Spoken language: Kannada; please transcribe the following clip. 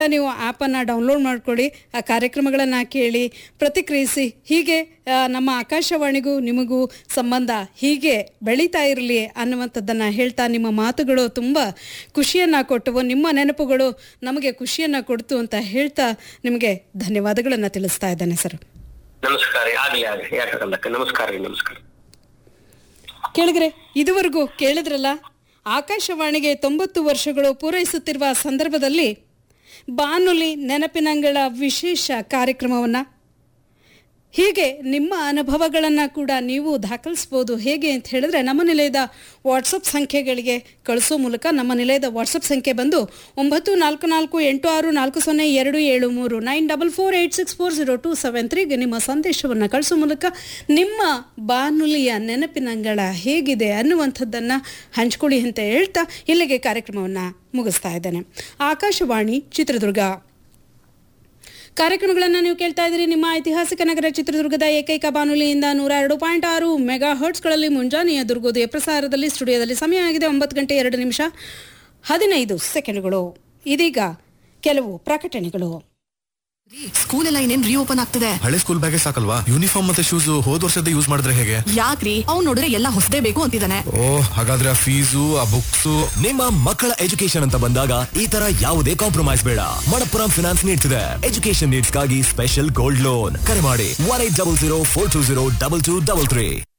ನೀವು ಆ್ಯಪನ್ನು ಡೌನ್ಲೋಡ್ ಮಾಡ್ಕೊಳ್ಳಿ ಆ ಕಾರ್ಯಕ್ರಮಗಳನ್ನು ಕೇಳಿ ಪ್ರತಿಕ್ರಿಯಿಸಿ ಹೀಗೆ ಆ, ನಮ್ಮ ಆಕಾಶವಾಣಿಗೂ ನಿಮಗೂ ಸಂಬಂಧ ಹೀಗೆ ಬೆಳೀತಾ ಇರಲಿ ಅನ್ನುವಂಥದ್ದನ್ನು ಹೇಳ್ತಾ ನಿಮ್ಮ ಮಾತುಗಳು ತುಂಬ ಖುಷಿಯನ್ನು ಕೊಟ್ಟವು ನಿಮ್ಮ ನೆನಪುಗಳು ನಮಗೆ ಖುಷಿಯನ್ನು ಕೊಡ್ತು ಅಂತ ಹೇಳ್ತಾ ನಿಮಗೆ ಧನ್ಯವಾದಗಳನ್ನು ತಿಳಿಸ್ತಾ ಇದ್ದೇನೆ ಸರ್ ನಮಸ್ಕಾರ ರೀ ಆಗ್ಲಿ ಆಗ್ಲಿ ಯಾಕಲ್ಲಕ್ಕ ನಮಸ್ಕಾರ ರೀ ನಮಸ್ಕಾರ ಕೇಳಿದ್ರೆ ಇದುವರೆಗೂ ಕೇಳಿದ್ರಲ್ಲ ಆಕಾಶವಾಣಿಗೆ ತೊಂಬತ್ತು ವರ್ಷಗಳು ಪೂರೈಸುತ್ತಿರುವ ಸಂದರ್ಭದಲ್ಲಿ ಬಾನುಲಿ ನೆನಪಿನಂಗಳ ವಿಶೇಷ ಕಾರ್ಯಕ್ರಮವನ್ನು ಹೀಗೆ ನಿಮ್ಮ ಅನುಭವಗಳನ್ನು ಕೂಡ ನೀವು ದಾಖಲಿಸ್ಬೋದು ಹೇಗೆ ಅಂತ ಹೇಳಿದ್ರೆ ನಮ್ಮ ನಿಲಯದ ವಾಟ್ಸಪ್ ಸಂಖ್ಯೆಗಳಿಗೆ ಕಳಿಸೋ ಮೂಲಕ ನಮ್ಮ ನಿಲಯದ ವಾಟ್ಸಪ್ ಸಂಖ್ಯೆ ಬಂದು ಒಂಬತ್ತು ನಾಲ್ಕು ನಾಲ್ಕು ಎಂಟು ಆರು ನಾಲ್ಕು ಸೊನ್ನೆ ಎರಡು ಏಳು ಮೂರು nine double four eight six four zero two seven ತ್ರೀಗೆ ನಿಮ್ಮ ಸಂದೇಶವನ್ನು ಕಳಿಸೋ ಮೂಲಕ ನಿಮ್ಮ ಬಾನುಲಿಯ ನೆನಪಿನಂಗಳ ಹೇಗಿದೆ ಅನ್ನುವಂಥದ್ದನ್ನು ಹಂಚ್ಕೊಳ್ಳಿ ಅಂತ ಹೇಳ್ತಾ ಇಲ್ಲಿಗೆ ಕಾರ್ಯಕ್ರಮವನ್ನು ಮುಗಿಸ್ತಾ ಇದ್ದೇನೆ ಆಕಾಶವಾಣಿ ಚಿತ್ರದುರ್ಗ ಕಾರ್ಯಕ್ರಮಗಳನ್ನು ನೀವು ಕೇಳ್ತಾ ಇದ್ದೀರಿ ನಿಮ್ಮ ಐತಿಹಾಸಿಕ ನಗರ ಚಿತ್ರದುರ್ಗದ ಏಕೈಕ ಬಾನುಲಿಯಿಂದ ನೂರ ಎರಡು ಪಾಯಿಂಟ್ ಆರು ಮೆಗಾ ಹರ್ಟ್ಸ್ಗಳಲ್ಲಿ ಮುಂಜಾನೆಯ ದುರ್ಗೋದಯ ಪ್ರಸಾರದಲ್ಲಿ ಸ್ಟುಡಿಯೋದಲ್ಲಿ ಸಮಯ ಆಗಿದೆ ಒಂಬತ್ತು ಗಂಟೆ ಎರಡು ನಿಮಿಷ ಹದಿನೈದು ಸೆಕೆಂಡ್ಗಳು ಇದೀಗ ಕೆಲವು ಪ್ರಕಟಣೆಗಳು ಸ್ಕೂಲ್ ಎಲ್ಲ ಇನ್ನೇನ್ ರೀಓಪನ್ ಆಗ್ತದೆ ಹಳೆ ಸ್ಕೂಲ್ ಬ್ಯಾಗೇ ಸಾಕಲ್ವಾ ಯೂನಿಫಾರ್ಮ್ ಮತ್ತೆ ಶೂಸ್ ಹೋದ್ ವರ್ಷದ ಯೂಸ್ ಮಾಡಿದ್ರೆ ಹೇಗೆ ಯಾಕ್ರಿ ಅವ್ನ್ ನೋಡಿದ್ರೆ ಎಲ್ಲ ಹೊಸದೇ ಬೇಕು ಅಂತಿದ್ದಾನೆ ಓ ಹಾಗಾದ್ರೆ ಆ ಫೀಸು ಆ ಬುಕ್ಸ್ ನಿಮ್ಮ ಮಕ್ಕಳ ಎಜುಕೇಶನ್ ಅಂತ ಬಂದಾಗ ಈ ತರ ಯಾವುದೇ ಕಾಂಪ್ರಮೈಸ್ ಬೇಡ ಮಣಪ್ಪುರಂ ಫಿನಾನ್ಸ್ ನೀಡ್ತಿದೆ ಎಜುಕೇಶನ್ ನೀಡ್ಸ್ಗಾಗಿ ಸ್ಪೆಷಲ್ ಗೋಲ್ಡ್ ಲೋನ್ ಕರೆ ಮಾಡಿ one eight double zero four two zero double two double three